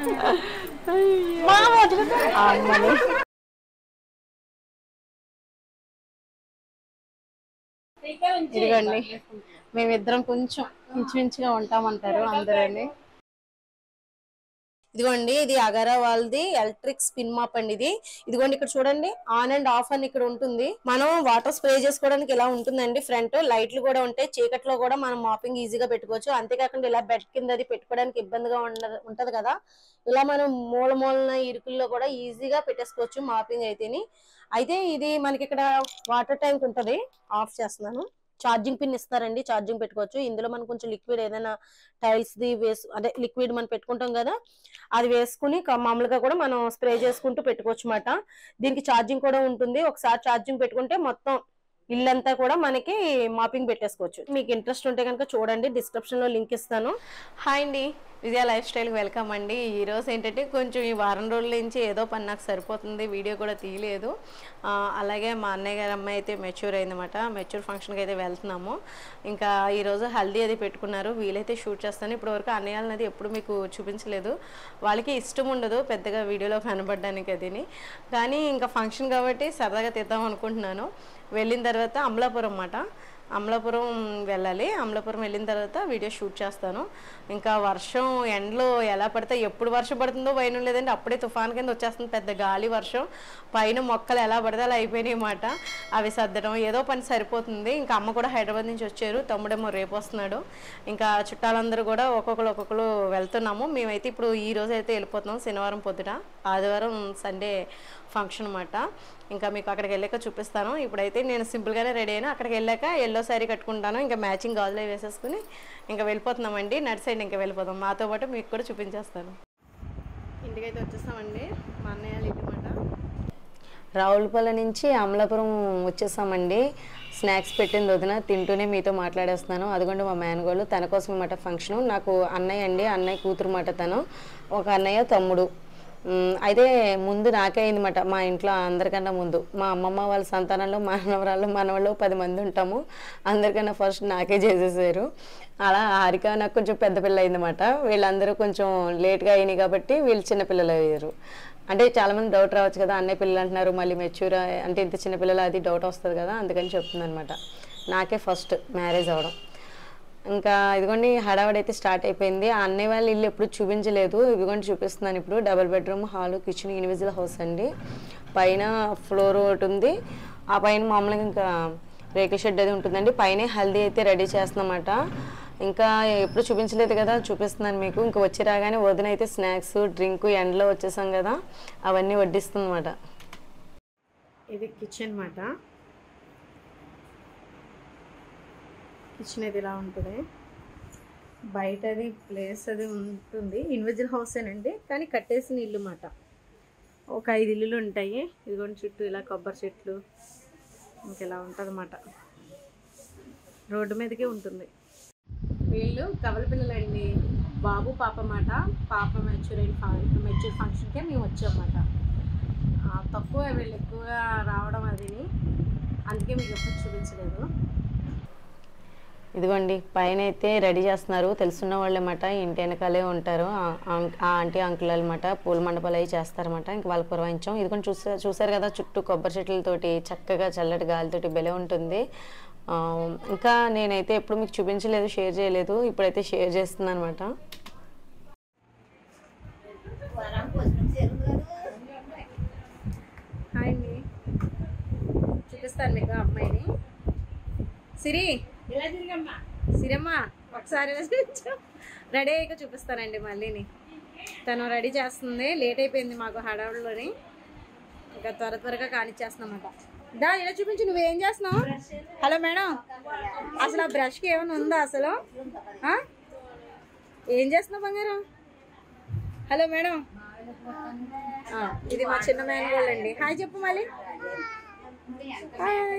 ఆగమని ఇదిగోండి మేమిద్దరం కొంచెం ఇంచుమించుగా ఉంటామంటారు అందరండి ఇదిగోండి ఇది అగారా వాళ్ళది ఎలక్ట్రిక్ స్పిన్ మాప్ అండి ఇది ఇదిగోండి ఇక్కడ చూడండి ఆన్ అండ్ ఆఫ్ అని ఇక్కడ ఉంటుంది మనం వాటర్ స్ప్రే చేసుకోవడానికి ఇలా ఉంటుందండి ఫ్రంట్ లైట్లు కూడా ఉంటాయి చీకట్లో కూడా మనం మాపింగ్ ఈజీగా పెట్టుకోవచ్చు అంతేకాకుండా ఇలా బెడ్ కింద అది పెట్టుకోవడానికి ఇబ్బందిగా ఉండదు ఉంటది కదా ఇలా మనం మూల మూలన ఇరుకుల్లో కూడా ఈజీగా పెట్టేసుకోవచ్చు మాపింగ్ అయితేని అయితే ఇది మనకి ఇక్కడ వాటర్ ట్యాంక్ ఉంటది ఆఫ్ చేస్తున్నాను ఛార్జింగ్ పిన్ ఇస్తారండి ఛార్జింగ్ పెట్టుకోవచ్చు ఇందులో మనం కొంచెం లిక్విడ్ ఏదైనా టైల్స్ ది వేసు అదే లిక్విడ్ మనం పెట్టుకుంటాం కదా అది వేసుకుని క- మామూలుగా కూడా మనం స్ప్రే చేసుకుంటూ పెట్టుకోవచ్చు అన్నమాట దీనికి ఛార్జింగ్ కూడా ఉంటుంది ఒకసారి ఛార్జింగ్ పెట్టుకుంటే మొత్తం ఇల్లంతా కూడా మనకి మాపింగ్ పెట్టేసుకోవచ్చు మీకు ఇంట్రెస్ట్ ఉంటే కనుక చూడండి డిస్క్రిప్షన్ లో లింక్ ఇస్తాను హాయ్ అండి విజయ లైఫ్ స్టైల్ వెల్కమ్ అండి ఈ రోజు ఏంటంటే కొంచెం ఈ వారం రోజుల నుంచి ఏదో పని నాకు సరిపోతుంది వీడియో కూడా తీయలేదు ఆ, అలాగే మా అన్నయ్య గారి అమ్మాయి అయితే మెచ్యూర్ అయిందన్నమాట మెచ్యూర్ ఫంక్షన్కి అయితే వెళ్తున్నాము ఇంకా ఈరోజు హల్దీ అది పెట్టుకున్నారు వీలైతే షూట్ చేస్తాను ఇప్పటి వరకు అన్నయ్య అనేది ఎప్పుడు మీకు చూపించలేదు వాళ్ళకి ఇష్టం ఉండదు పెద్దగా వీడియోలో కనబడడానికి అదిని కానీ ఇంకా ఫంక్షన్ కాబట్టి సరదాగా తీద్దాం అనుకుంటున్నాను వెళ్ళిన తర్వాత అమలాపురం అన్నమాట అమలాపురం వెళ్ళాలి అమలాపురం వెళ్ళిన తర్వాత వీడియో షూట్ చేస్తాను ఇంకా వర్షం ఎండలో ఎలా పడితే ఎప్పుడు వర్షం పడుతుందో భయం లేదండి అప్పుడే తుఫాన్ కింద వచ్చేస్తుంది పెద్ద గాలి వర్షం పైన మొక్కలు ఎలా పడితే అలా అయిపోయినాయి అన్నమాట అవి సర్దడం ఏదో పని సరిపోతుంది ఇంకా అమ్మ కూడా హైదరాబాద్ నుంచి వచ్చారు తమ్ముడేమో రేపు వస్తున్నాడు ఇంకా చుట్టాలందరూ కూడా ఒక్కొక్కరు ఒక్కొక్కరు వెళ్తున్నాము మేమైతే ఇప్పుడు ఈ రోజు అయితే వెళ్ళిపోతున్నాం శనివారం పొద్దుట ఆదివారం సండే ఫంక్షన్ అన్నమాట ఇంకా మీకు అక్కడికి వెళ్ళాక చూపిస్తాను ఇప్పుడైతే నేను సింపుల్గానే రెడీ అయినా అక్కడికి వెళ్ళాక ఎల్లో శారీ కట్టుకుంటాను ఇంకా మ్యాచింగ్ గాజులు అవి వేసేసుకుని ఇంకా వెళ్ళిపోతున్నామండి నట్ సైడ్ ఇంకా వెళ్ళిపోతాం మాతో పాటు మీకు కూడా చూపించేస్తాను ఇంటికైతే వచ్చేస్తామండి మా అన్నయ్య వాళ్ళ ఇల్లు మాట రావులపల్లి నుంచి అమలాపురం వచ్చేసామండి స్నాక్స్ పెట్టింది వదిన తింటూనే మీతో మాట్లాడేస్తున్నాను అదిగోండి మా మేనగోళ్ళు తన కోసం అన్నమాట ఫంక్షన్ నాకు అన్నయ్య అండి అన్నయ్య కూతురు మాట తను ఒక అన్నయ్య తమ్ముడు మ్, అయితే ముందు నాకే అయిందన్నమాట మా ఇంట్లో అందరికన్నా ముందు మా అమ్మమ్మ వాళ్ళ సంతానంలో మానవరాళ్ళు మనవాళ్ళు పది మంది ఉంటాము అందరికన్నా ఫస్ట్ నాకే చేసేసారు అలా హారిక నాకు కొంచెం పెద్ద పిల్ల అయిందన్నమాట వీళ్ళందరూ కొంచెం లేట్గా అయినాయి కాబట్టి వీళ్ళు చిన్న పిల్లలు అయ్యారు అంటే చాలా మంది డౌట్ రావచ్చు కదా అన్నయ్య పిల్లలు అంటున్నారు మళ్ళీ మెచ్యూర్ అంటే ఇంత చిన్న పిల్లలు అది డౌట్ వస్తుంది కదా అందుకని చెప్తుంది అనమాట నాకే ఫస్ట్ మ్యారేజ్ అవడం ఇంకా ఇదిగోండి హడావడి అయితే స్టార్ట్ అయిపోయింది ఆ అన్నయ్య వాళ్ళ ఇల్లు ఎప్పుడు చూపించలేదు ఇదిగోండి చూపిస్తున్నాను ఇప్పుడు double bedroom hall kitchen individual house అండి పైన ఫ్లోర్ ఒకటి ఉంది ఆ పైన మామూలుగా ఇంకా రేకుల షెడ్ అది ఉంటుందండి పైన హల్దీ అయితే రెడీ చేస్తున్నమాట ఇంకా ఎప్పుడు చూపించలేదు కదా చూపిస్తున్నాను మీకు ఇంకా వచ్చి రాగానే వదిన అయితే స్నాక్స్ డ్రింక్ ఎండలో వచ్చేసాం కదా అవన్నీ వడ్డిస్తుందన్నమాట ఇది కిచెన్ అన్నమాట కిచెన్ అయితే ఇలా ఉంటుంది బయట అది ప్లేస్ అది ఉంటుంది ఇండివిజువల్ హౌసేనండి కానీ కట్టేసిన ఇల్లు మాట ఒక ఐదు ఇల్లులు ఉంటాయి ఇదిగోండి చుట్టూ ఇలా కొబ్బరి చెట్లు ఇంక ఇలా ఉంటుంది అన్నమాట రోడ్డు మీదకే ఉంటుంది వీళ్ళు కవల పిల్లలండి బాబు పాప మాట పాప మెచ్యూర్ అయిన మెచ్యూర్ ఫంక్షన్కే మేము వచ్చామన్నమాట ఆ, తక్కువ వీళ్ళు ఎక్కువగా రావడం అదిని అందుకే మీకు ఎప్పుడు చూపించలేదు ఇదిగోండి పైన అయితే రెడీ చేస్తున్నారు తెలుసున్న వాళ్ళు అన్నమాట ఇంటి వెనకాలే ఉంటారు ఆ- ఆ- ఆ ఆంటీ అంకుల్ అనమాట పూల మండపాలు అవి చేస్తారన్నమాట ఇంక వాళ్ళు పురవాయించాం ఇదిగోండి చూసా చూసారు కదా చుట్టూ కొబ్బరి చెట్లతోటి చక్కగా చల్లటి గాలితోటి భలే ఉంటుంది ఆ, ఇంకా నేనైతే ఎప్పుడు మీకు చూపించలేదు షేర్ చేయలేదు ఇప్పుడైతే షేర్ చేస్తున్నాను అనమాట హాయ్ అండి చూపిస్తాను మీకు ఆ అమ్మాయిని సిరి సిరమ్మ ఒకసారి రెడీ అయ్యాక చూపిస్తానండి మళ్ళీని తను రెడీ చేస్తుంది లేట్ అయిపోయింది మాకు హడావుడిలోని ఇంకా త్వర త్వరగా కానిచ్చేస్తున్నామాట దా ఇలా చూపించు నువ్వేం చేస్తున్నావు హలో మేడం అసలు ఆ బ్రష్కి ఏమైనా ఉందా అసలు ఆ? ఏం చేస్తున్నావు బంగారం హలో మేడం ఆ, ఇది మా చిన్న మేనగోళ్ళు అండి హాయ్ చెప్పు మళ్ళీ హాయ్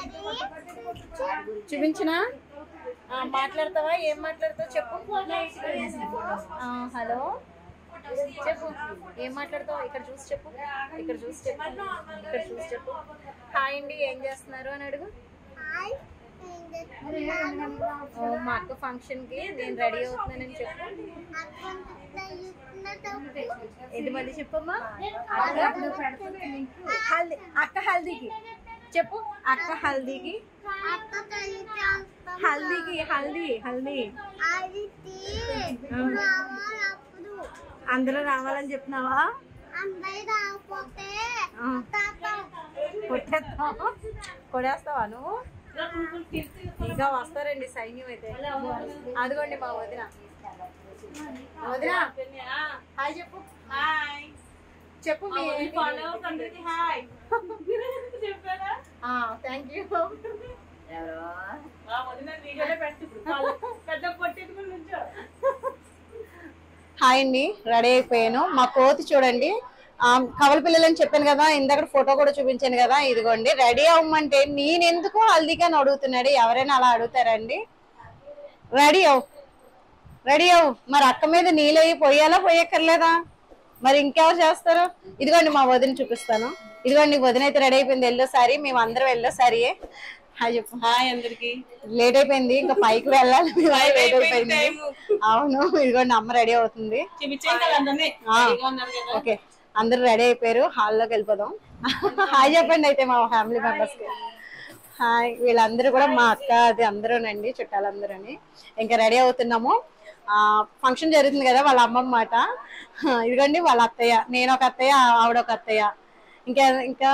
చూపించినా ఆ, మాట్లాడతావా ఏం మాట్లాడతావు చెప్పు ఆ, హలో చెప్పు ఏం మాట్లాడతావు ఇక్కడ చూసి చెప్పు ఇక్కడ చూసి చెప్పు ఇక్కడ చూసి చెప్పు హాయ్ అండి ఏం చేస్తున్నారు అని అడుగు ఓ, మా అక్క ఫంక్షన్ కి నేను రెడీ అవుతున్నానని చెప్పు ఏంటి మళ్ళీ చెప్పమ్మా హల్దీ అక్క హల్దీకి చెప్పు అక్క హల్దీకి హల్దీకి హల్దీ హల్దీ అందరూ రావాలని చెప్తున్నావా ఆ. కొట్టేస్తావా కొడేస్తావా నువ్వు ఇంకా వస్తారండి సైన్యం అయితే అదిగోండి మా వదిన వదిన హాయ్ చెప్పు హాయ్ చెప్పు మీ ఫాలోవర్స్ అందరికి హాయ్ చెప్పారా థ్యాంక్ యూ ఆ వదిన వీడియోలో పెట్టి ఇప్పుడు follow- పెద్ద పొట్టెట్టుకుని నుంచో హాయ్ అండి రెడీ అయిపోయాను మా కోతి చూడండి ఆ, కవల పిల్లలని చెప్పాను కదా ఇందాక ఫోటో కూడా చూపించాను కదా ఇదిగోండి రెడీ అవ్వమంటే నేనెందుకు హల్దీగా అని అడుగుతున్నాడు ఎవరైనా అలా అడుగుతారండి రెడీ అవ్వు రెడీ అవ్వు మరి అక్క మీద నీళ్ళయి పోయాలా పోయక్కర్లేదా మరి ఇంకెవరు చేస్తారు ఇదిగోండి మా వదిన చూపిస్తాను ఇదిగోండి వదిన అయితే రెడీ అయిపోయింది ఎల్లో సారీ మేము అందరం ఎల్లో సారీయే హాయ్ చెప్పు హాయ్ అందరికి లేట్ అయిపోయింది ఇంకా పైకి వెళ్ళాలి మేము లేట్ అయిపోయింది అయిపోయింది time. అవును ఇదిగోండి అమ్మ రెడీ అవుతుంది చూపించాం కదా అందరినీ ఆ. రెడీగా ఉన్నారు కదా ఓకే అందరూ రెడీ అయిపోయారు హాల్లోకి వెళ్ళిపోదాం హాయ్ చెప్పండి అయితే మా ఫ్యామిలీ మెంబర్స్ కి హాయ్ వీళ్ళందరూ కూడా మా అక్క అది అందరూనండి చుట్టాలందరూని ఇంకా రెడీ అవుతున్నాము ఆ ఫంక్షన్ జరుగుతుంది కదా వాళ్ళ అమ్మమ్మ మాట ఇదిగోండి వాళ్ళ అత్తయ్య నేను ఒక అత్తయ్య ఆవిడ ఒక అత్తయ్య ఇంకా ఇంకా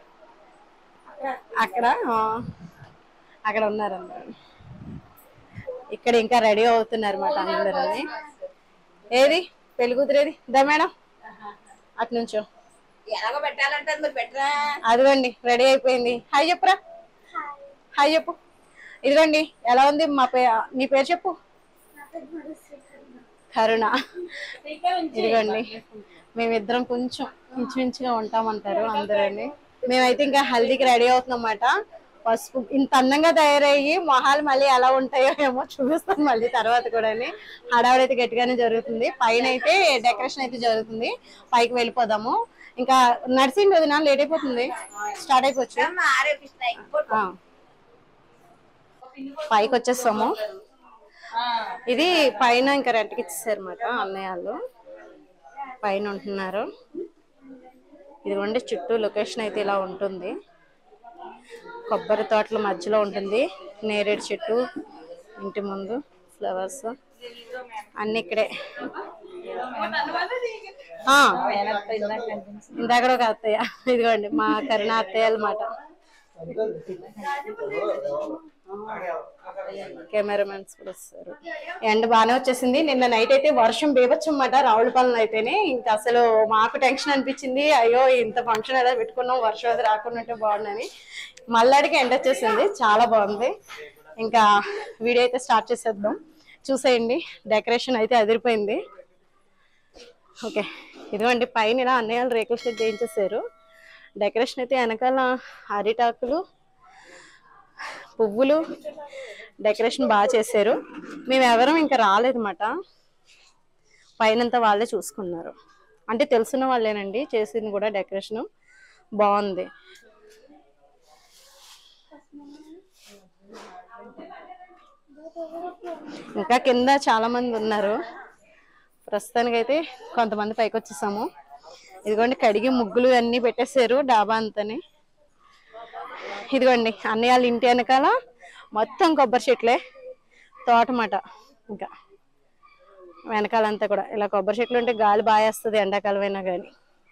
అక్కడ ఆ, అక్కడ ఉన్నారు అందరూ ఇక్కడ ఇంకా రెడీ అవుతున్నారు మాట అందరూ ఏది పెళ్లి కూతురేది దా మేడం అటు నుంచో ఎలాగో పెట్టాలంటారు మరి పెట్టరా అదిగోండి రెడీ అయిపోయింది హాయ్ చెప్పురా హాయ్ చెప్పు ఇదిగోండి ఎలా ఉంది మా పే నీ పేరు చెప్పు కరుణ ఇదిగోండి మేమిద్దరం కొంచెం ఇంచుమించుగా ఉంటామంటారు అందరండి మేమైతే ఇంకా హల్దీకి రెడీ అవుతున్నాం అన్నమాట పసుపు ఇంత అందంగా తయారయ్యి మొహాలు మళ్ళీ ఎలా ఉంటాయో ఏమో చూపిస్తాం మళ్ళీ తర్వాత కూడా హడావిడైతే గట్టిగానే జరుగుతుంది పైన అయితే డెకరేషన్ అయితే జరుగుతుంది పైకి వెళ్ళిపోదాము ఇంకా నడిచింది వదిన లేట్ అయిపోతుంది స్టార్ట్ అయిపోవచ్చు ఆ. పైకి వచ్చేస్తాము ఇది పైన ఇంకా రెంట్కి ఇచ్చేసారు అనమాట అన్నయ్య వాళ్ళు పైన ఉంటున్నారు ఇదిగోండి చుట్టూ లొకేషన్ అయితే ఇలా ఉంటుంది కొబ్బరి తోటల మధ్యలో ఉంటుంది నేరేడు చెట్టు ఇంటి ముందు ఫ్లవర్స్ అన్ని ఇక్కడే ఆ, ఇందాక ఒక అత్తయ్య ఇదిగోండి మా కరుణ అత్తయ్య అన్నమాట కెమెరామెన్స్ కూడా వస్తారు ఎండ బాగానే వచ్చేసింది నిన్న నైట్ అయితే వర్షం బీభత్సమాట రావులపాలెం అయితేనే ఇంకా అసలు మాకు టెన్షన్ అనిపించింది అయ్యో ఇంత ఫంక్షన్ ఏదో పెట్టుకున్నాం వర్షం అది రాకుండా ఉంటే బాగుందని మళ్ళాడికి ఎండ వచ్చేసింది చాలా బాగుంది ఇంకా వీడియో అయితే స్టార్ట్ చేసేద్దాం చూసేయండి డెకరేషన్ అయితే అదిరిపోయింది ఓకే ఇదిగోండి పైన ఇలా అన్నయ్యలు రేకుల షెడ్ చేయించేసారు డెకరేషన్ అయితే వెనకాల అరిటాకులు పువ్వులు డెకరేషన్ బాగా చేశారు మేము ఎవరం ఇంకా రాలేదన్నమాట పైనంతా వాళ్ళే చూసుకున్నారు అంటే తెలిసిన వాళ్ళేనండి చేసింది కూడా డెకరేషన్ బాగుంది ఇంకా కింద చాలా మంది ఉన్నారు ప్రస్తుతానికైతే కొంతమంది పైకి వచ్చేసాము ఇదిగోండి కడిగి ముగ్గులు అన్నీ పెట్టేశారు డాబా అంతని ఇదిగోండి అన్నయ్య వాళ్ళ ఇంటి వెనకాల మొత్తం కొబ్బరి చెట్లే తోటమాట ఇంకా వెనకాలంతా కూడా ఇలా కొబ్బరి చెట్లు ఉంటే గాలి బాగా వేస్తుంది ఎండాకాలం అయినా కానీ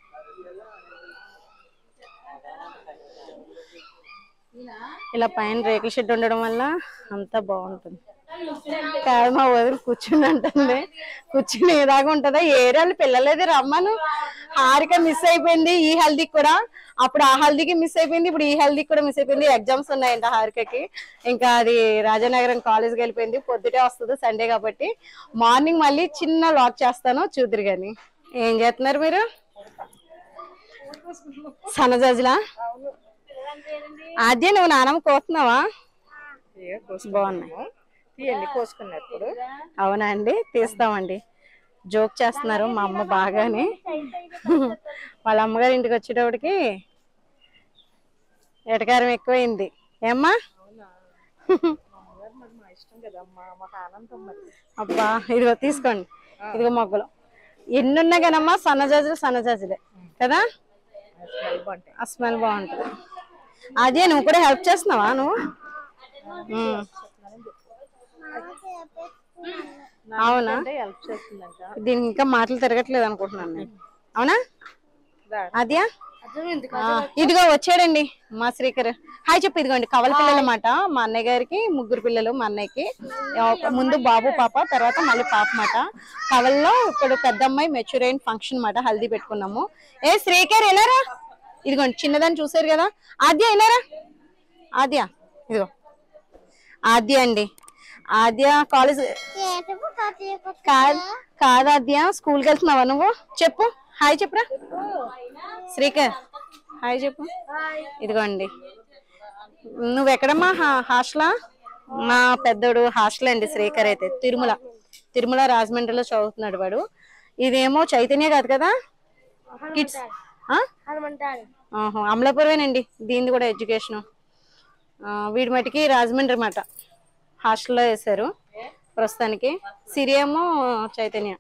ఇలా పైన రేకుల షెడ్ ఉండడం వల్ల అంతా బాగుంటుంది కాదు మా వదిలి కూర్చుని అంటుంది కూర్చుని ఏదాగా ఉంటుందా ఏరియాలు పిల్లలేది రమ్మను హారిక మిస్ అయిపోయింది ఈ హెల్దీకి కూడా అప్పుడు ఆ హెల్దీకి మిస్ అయిపోయింది ఇప్పుడు ఈ హెల్దీకి కూడా మిస్ అయిపోయింది ఎగ్జామ్స్ ఉన్నాయంట హారికకి ఇంకా అది రాజానగరం కాలేజ్కి వెళ్ళిపోయింది పొద్దుటే వస్తుంది సండే కాబట్టి మార్నింగ్ మళ్ళీ చిన్న లాక్ చేస్తాను చూద్దరు కానీ ఏం చేస్తున్నారు మీరు సన్నజాజులా అదే నువ్వు నానమ్మ కోస్తున్నావా బాగున్నాయి తీయండి కోసుకున్నప్పుడు అవునా అండి తీస్తామండి జోక్ చేస్తున్నారు మా అమ్మ బాగానే వాళ్ళ అమ్మగారి ఇంటికి వచ్చేటప్పటికి ఎటకారం ఎక్కువైంది ఏమ్మా మా ఇష్టం కదమ్మా మాకు ఆనందం మరి అబ్బా ఇదిగో తీసుకోండి ఇదిగో మొగ్గలు ఎన్ని ఉన్నా కానమ్మా సన్నజాజులు సన్నజాజులే కదా ఆ స్మెల్ బాగుంటుంది అదే నువ్వు కూడా హెల్ప్ చేస్తున్నావా నువ్వు ఉమ్. అవునా హెల్ప్ చేస్తుందంట దీనికి ఇంకా మాటలు తిరగట్లేదు అనుకుంటున్నాను నేను అవునా అదియా ఆ, ఇదిగో వచ్చాడండి మా శ్రీకర్ హాయ్ చెప్పు ఇదిగోండి కవల పిల్లల మాట మా అన్నయ్య గారికి ముగ్గురు పిల్లలు మా అన్నయ్యకి ఒక- ముందు బాబు పాప తర్వాత మళ్ళీ పాప మాట కవల్లో ఇప్పుడు పెద్ద అమ్మాయి మెచ్యూర్ అయిన ఫంక్షన్ మాట హల్దీ పెట్టుకున్నాము ఏ శ్రీకర్ ఎలారా ఇదిగోండి చిన్నదాన్ని చూసారు కదా ఆద్య ఎలారా ఆద్య ఇదిగో ఆద్య అండి ఆద్య కాలేజ్ కాదు కాదు ఆద్య స్కూల్కి వెళ్తున్నావా నువ్వు చెప్పు హాయ్ చెప్పురా శ్రీకర్ హాయ్ చెప్పు ఇదిగోండి నువ్వు ఎక్కడమ్మా హా- హాస్టలా మా పెద్దోడు హాస్టల్ అండి శ్రీకర్ అయితే తిరుమల తిరుమల రాజమండ్రిలో చదువుతున్నాడు వాడు ఇదేమో చైతన్య కాదు కదా కిడ్స్ అమలాపురమేనండి దీనిది కూడా ఎడ్యుకేషన్ వీడి మటుకి రాజమండ్రి మాట హాస్టల్లో వేశారు ప్రస్తుతానికి సిరియేమో చైతన్య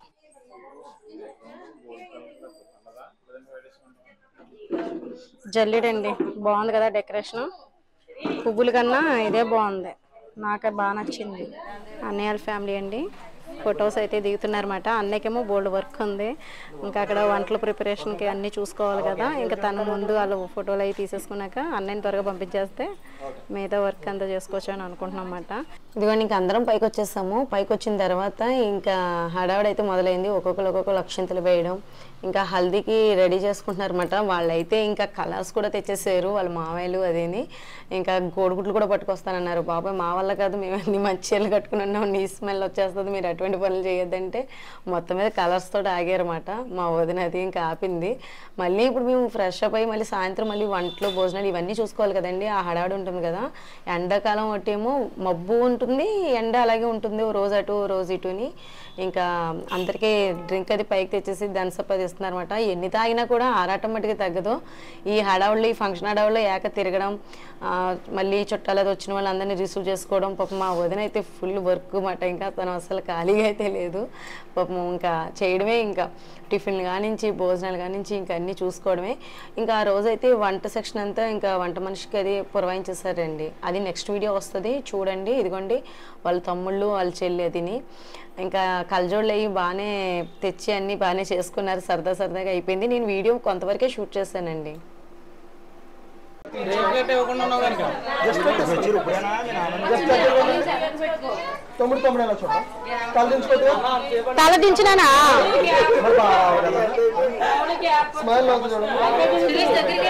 జల్లిడండి బాగుంది కదా డెకరేషన్ పువ్వుల కన్నా ఇదే బాగుంది నాకు బాగా నచ్చింది అన్నయ్య వాళ్ళ ఫ్యామిలీ అండి ఫొటోస్ అయితే దిగుతున్నారన్నమాట అన్నయ్యకేమో బోల్డ్ వర్క్ ఉంది ఇంకా అక్కడ వంటల ప్రిపరేషన్కి అన్నీ చూసుకోవాలి కదా ఇంకా తను ముందు వాళ్ళు ఫోటోలు అవి తీసేసుకున్నాక అన్నయ్యని త్వరగా పంపించేస్తే మిగతా వర్క్ అంతా చేసుకోవచ్చు అని అనుకుంటున్నాం అన్నమాట ఇదిగోండి ఇంకా అందరం పైకి వచ్చేసాము పైకి వచ్చిన తర్వాత ఇంకా హడావిడైతే మొదలైంది ఒక్కొక్కరు ఒక్కొక్కరు అక్షింతలు వేయడం ఇంకా హల్దీకి రెడీ చేసుకుంటున్నారన్నమాట వాళ్ళైతే ఇంకా కలర్స్ కూడా తెచ్చేసారు వాళ్ళ మావయ్యలు అదేని ఇంకా కోడిగుడ్లు కూడా పట్టుకొస్తానన్నారు బాబాయ్ మా వల్ల కాదు మేము అన్ని మంచి చీరలు కట్టుకుని ఉన్నాం నీ స్మెల్ వచ్చేస్తుంది మీరు అటువంటి పనులు చేయొద్దంటే మొత్తం మీద కలర్స్ తోటి ఆగారన్నమాట మా వదిన అది ఇంకా ఆపింది మళ్ళీ ఇప్పుడు మేము ఫ్రెష్ అప్ అయ్యి మళ్ళీ సాయంత్రం మళ్ళీ వంటలు భోజనాలు ఇవన్నీ చూసుకోవాలి కదండి ఆ హడావిడి ఉంటుంది కదా ఎండాకాలం ఒకటేమో మబ్బు ఉంటుంది ఎండ అలాగే ఉంటుంది ఓ రోజు అటు ఓ రోజు ఇటుని ఇంకా అందరికీ డ్రింక్ అది పైకి తెచ్చేసి దంసప్ అది ఇస్తున్నారన్నమాట ఎన్ని తాగినా కూడా ఆరాటం మట్టుకు తగ్గదు ఈ హడావుళ్ళు ఈ ఫంక్షన్ హడావుల్లో ఏక తిరగడం ఆ, మళ్ళీ చుట్టాలు అది వచ్చిన వాళ్ళందరినీ రిసీవ్ చేసుకోవడం పాపం మా వదిన అయితే ఫుల్ వర్క్ మాట ఇంకా తను అసలు ఖాళీగా అయితే లేదు పాపం ఇంకా చేయడమే ఇంకా టిఫిన్ కానించి భోజనాలు కానించి ఇంకా అన్నీ చూసుకోవడమే ఇంకా ఆ రోజు అయితే వంట సెక్షన్ అంతా ఇంకా వంట మనిషికి అది పురవాయించేసారండి అది నెక్స్ట్ వీడియో వస్తుంది చూడండి ఇదిగోండి వాళ్ళ తమ్ముళ్ళు వాళ్ళ చెల్లి అదిని ఇంకా కలజోళ్ళు అయ్యి బాగానే తెచ్చి అన్నీ బాగానే చేసుకున్నారు సరదా సరదాగా అయిపోయింది నేను వీడియో కొంతవరకే షూట్ చేశానండి తమ్ముడు తమ్ముడు ఎలా చూడ తల దించుకోతే తల దించినానా మరి బాగా స్మైల్ అవుతుంది చూడండి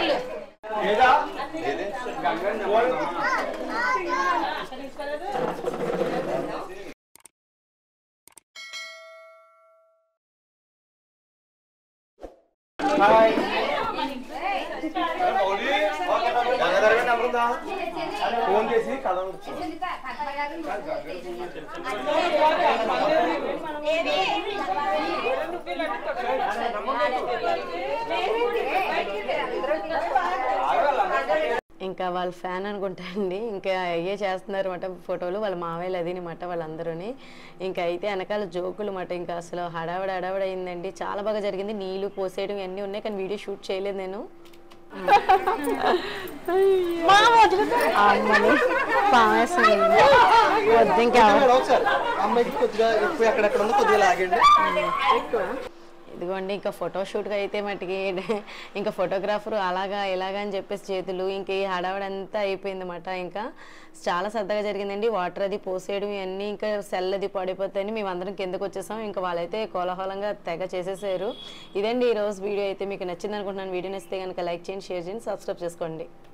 హాయ్ ఫోన్ చేసి కథ ఇంకా వాళ్ళ ఫ్యాన్ అనుకుంటా అండి ఇంకా అయ్యే చేస్తున్నారు అనమాట ఫోటోలు వాళ్ళ మావయ్యలు అది అనమాట వాళ్ళందరూని ఇంకా అయితే వెనకాల జోకులు మాట ఇంకా అసలు హడావిడ హడావిడ అయిందండి చాలా బాగా జరిగింది నీళ్లు పోసేయడం ఇవన్నీ ఉన్నాయి కానీ వీడియో షూట్ చేయలేదు నేను అమ్మని పావేసింది వద్దు ఇంకా మేడం ఒకసారి అమ్మాయికి కొద్దిగా ఎక్కువ ఎక్కడెక్కడ ఉందో కొద్దిగా లాగండి ఇదిగోండి ఇంకా ఫోటో షూట్గా అయితే మటుకి ఇంకా ఫోటోగ్రాఫర్ అలాగా ఇలాగా అని చెప్పేసి చేతులు ఇంక ఈ హడావిడంతా అయిపోయింది అనమాట ఇంకా చాలా సరదాగా జరిగిందండి వాటర్ అది పోసేయడం ఇవన్నీ ఇంకా సెల్ అది పడిపోతాయని మేము అందరం కిందకు వచ్చేసాం ఇంకా వాళ్ళైతే కోలాహలంగా తెగ చేసేసారు ఇదండి ఈ రోజు వీడియో అయితే మీకు నచ్చింది అనుకుంటున్నాను వీడియో నచ్చితే కనుక లైక్ చేయండి షేర్ చేయండి సబ్స్క్రైబ్ చేసుకోండి